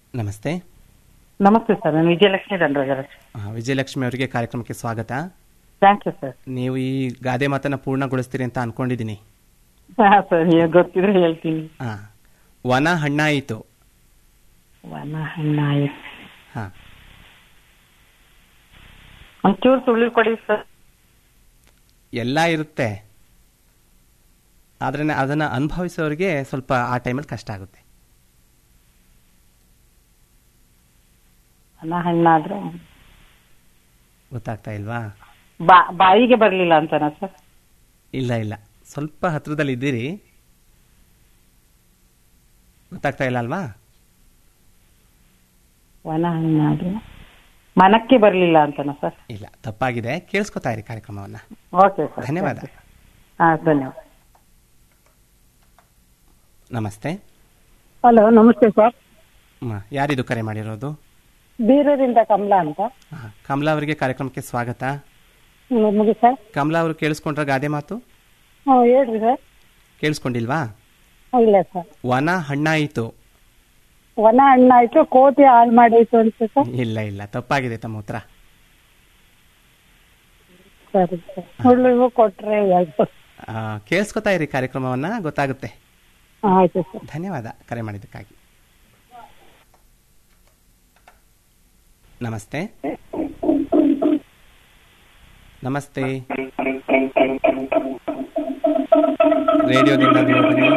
ನಮಸ್ತೆ ನಮಸ್ತೆ ಸರ್ ನಾನು ವಿಜಯಲಕ್ಷ್ಮಿ ದಂಡರಾಜ್ ಆ, ವಿಜಯಲಕ್ಷ್ಮಿ ಅವರಿಗೆ ಕಾರ್ಯಕ್ರಮಕ್ಕೆ ಸ್ವಾಗತ ಥ್ಯಾಂಕ್ ಯು ಸರ್ ನೀವು ಈ ಗಾದೆ ಮಾತನ್ನ ಪೂರ್ಣಗೊಳಿಸ್ತೀರಿ ಅಂತ ಅನ್ಕೊಂಡಿದ್ದೀನಿ ಹಾ ಸರ್ ನೀವು ಗೊತ್ತಿದ್ರೆ ಹೇಳ್ತೀನಿ ಆ, ವನ ಹಣ್ಣಾಯಿತು ವನ ಹಣ್ಣಾಯ್ತು ಹಾ ಒಂಚೂರು ಸುಳ್ಳು ಕೊಡಿ ಸರ್ ಎಲ್ಲ ಇರುತ್ತೆ ಆದ್ರೆ ಅದನ್ನ ಅನುಭವಿಸೋರಿಗೆ ಸ್ವಲ್ಪ ಆ ಟೈಮಲ್ಲಿ ಕಷ್ಟ ಆಗುತ್ತೆ ವನ ಹಣ್ಣಾದ್ರೆ ಗೊತ್ತಾಗ್ತಾ ಇಲ್ವಾ ಬಾ ಬಾಯಿಗೆ ಬರ್ಲಿಲ್ಲ ಅಂತನಾ ಸರ್ ಇಲ್ಲ ಇಲ್ಲ ಸ್ವಲ್ಪ ಹತ್ರದಲ್ಲಿ ಇದ್ದೀರಿ ಗೊತ್ತಾಗ್ತಾ ಇಲ್ಲ ಅಲ್ವಾ ವನ ಹಣ್ಣಾದ್ರೆ ಮನಕ್ಕೆ ಬರ್ಲಿಲ್ಲ ಅಂತನಾ ಸರ್ ಇಲ್ಲ ತಪ್ಪಾಗಿದೆ ಕೇಳಿಸ್ಕೊತಾ ಇರಿ ಕಾರ್ಯಕ್ರಮವನ್ನ ಓಕೆ ಸರ್ ಧನ್ಯವಾದ ಹಾ ಧನ್ಯವಾದ ನಮಸ್ತೆ ಹಲೋ ನಮಸ್ತೆ ಸರ್ ಮ, ಯಾರಿದು ಕರೆ ಮಾಡಿರೋದು ಬೀರೂರಿಂದ ಕಮಲಾ ಅಂತ ಆ, ಕಮಲಾ ಅವರಿಗೆ ಕಾರ್ಯಕ್ರಮಕ್ಕೆ ಸ್ವಾಗತ ಮುಗಿ ಸರ್ ಕಮಲಾ ಅವರು ಕೇಳಿಸ್ಕೊಂಡ್ರ ಗಾದೆ ಮಾತು ಹ್ಞೂ ಹೇಳ್ರಿ ಸರ್ ಕೇಳಿಸ್ಕೊಂಡಿಲ್ವಾ ಇಲ್ಲ ಸರ್ ವನ ಹಣ್ಣಾಯಿತು ವನ ಹಣ್ಣಾಯ್ತು ಕೋತಿ ಹಾಳು ಮಾಡಾಯ್ತು ಅಂತ ಸರ್ ಇಲ್ಲ ಇಲ್ಲ ತಪ್ಪಾಗಿದೆ ತಮ್ಮ ಉತ್ತರ ಸರಿ ಸರ್ ಸುಳ್ಳು ಕೊಟ್ರೆ ಹೇಳ್ತು ಆ, ಕೇಳಿಸ್ಕೊತಾ ಇರಿ ಕಾರ್ಯಕ್ರಮವನ್ನ ಗೊತ್ತಾಗುತ್ತೆ ಆಯ್ತು ಸರ್ ಧನ್ಯವಾದ ಕರೆ ಮಾಡಿದ್ದಕ್ಕಾಗಿ ನಮಸ್ತೆ ನಮಸ್ತೆ ರೇಡಿಯೋದಿಂದ ನೀವು ಬನ್ನಿ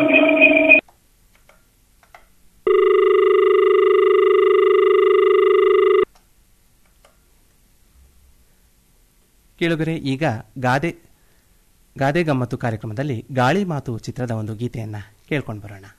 ಕೇಳುಗರೆ ಈಗ ಗಾದೆ ಗಾದೆ ಗಮ್ಮತ್ತು ಕಾರ್ಯಕ್ರಮದಲ್ಲಿ ಗಾಳಿ ಮಾತು ಚಿತ್ರದ ಒಂದು ಗೀತೆಯನ್ನ ಕೇಳ್ಕೊಂಡು ಬರೋಣ